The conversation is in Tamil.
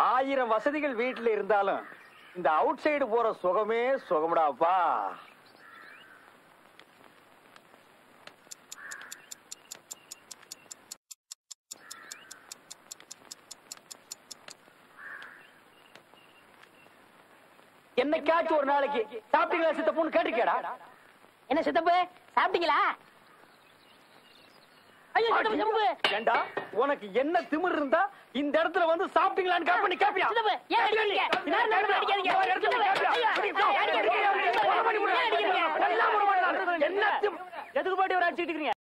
ஆயிரம் வசதிகள் வீட்டுல இருந்தாலும் இந்த அவுட் சைடு போற சுகமே சுகம்டாப்பா என்னைக்காச்சும் ஒரு நாளைக்கு சாப்பிட்டீங்களா சித்தப்புன்னு கேட்டிருக்கேடா என்ன சித்தப்பு சாப்பிட்டீங்களா ஐயோ சித்தப்பு சித்தப்பு ஏண்டா உனக்கு என்ன திமிர் இருந்தா இந்த இடத்துல வந்து சாப்பிட்டீங்களான்னு கேப் பண்ணி கேப்பியா சித்தப்பு, ஏன் அடிக்கிறீங்க? நான் சித்தப்பு, அடிக்காதீங்க. ஒரு இடத்துல சித்தப்பு, கேப்பியா? ஐயோ, பிடிப்பா. ஐயோ, அடிக்காதீங்க. கொலை பண்ணி விடுறேன். ஏன் அடிக்கிறீங்க? கொல்லாம விட மாட்டேன். என்ன திமிர்? எதுக்கு பாட்டி ஒரு அடிச்சுட்டு இருக்கீங்க